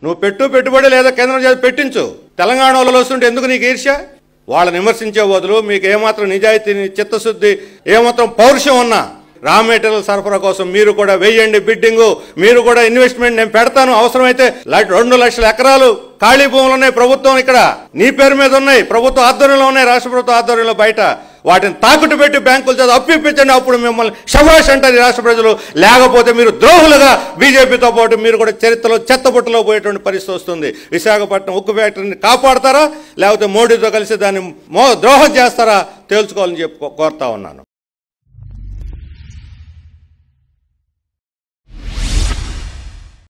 నువ్వు పెట్టు పెట్టుబడి లేదా కేంద్రం చేసి పెట్టించు తెలంగాణ వాళ్ళు వస్తుంటే ఎందుకు నీకు ఈర్ష్య వాళ్ళని విమర్శించే బదులు మీకు ఏమాత్రం నిజాయితీ చిత్తశుద్ధి ఏమాత్రం పౌరుషం ఉన్నా రా మెటీరియల్ సరఫరా కోసం మీరు కూడా వెయ్యండి బిడ్డింగ్ మీరు కూడా ఇన్వెస్ట్మెంట్ నేను పెడతాను అవసరమైతే ల- రెండు లక్షల ఎకరాలు ఖాళీ భూములు ఉన్నాయి ప్రభుత్వం ఇక్కడ నీ పేరు మీద ఉన్నాయి ప్రభుత్వ ఆధ్వర్యంలో ఉన్నాయి రాష్ట్ర ప్రభుత్వ ఆధ్వర్యంలో బయట వాటిని తాకట్టు పెట్టి బ్యాంకుల చేత అప్పిప్పించండి అప్పుడు మిమ్మల్ని శభాష్ అంటారు ఈ రాష్ట్ర ప్రజలు లేకపోతే మీరు ద్రోహులుగా బీజేపీతో పాటు మీరు కూడా చరిత్రలో చెత్తబుట్టలో పోయేటువంటి పరిస్థితి వస్తుంది విశాఖపట్నం ఉక్కు ఫ్యాక్టరీని కాపాడతారా లేకపోతే మోడీతో కలిసి దాన్ని మో ద్రోహం చేస్తారా తేల్చుకోవాలని చెప్పి కో- కోరుతా ఉన్నాను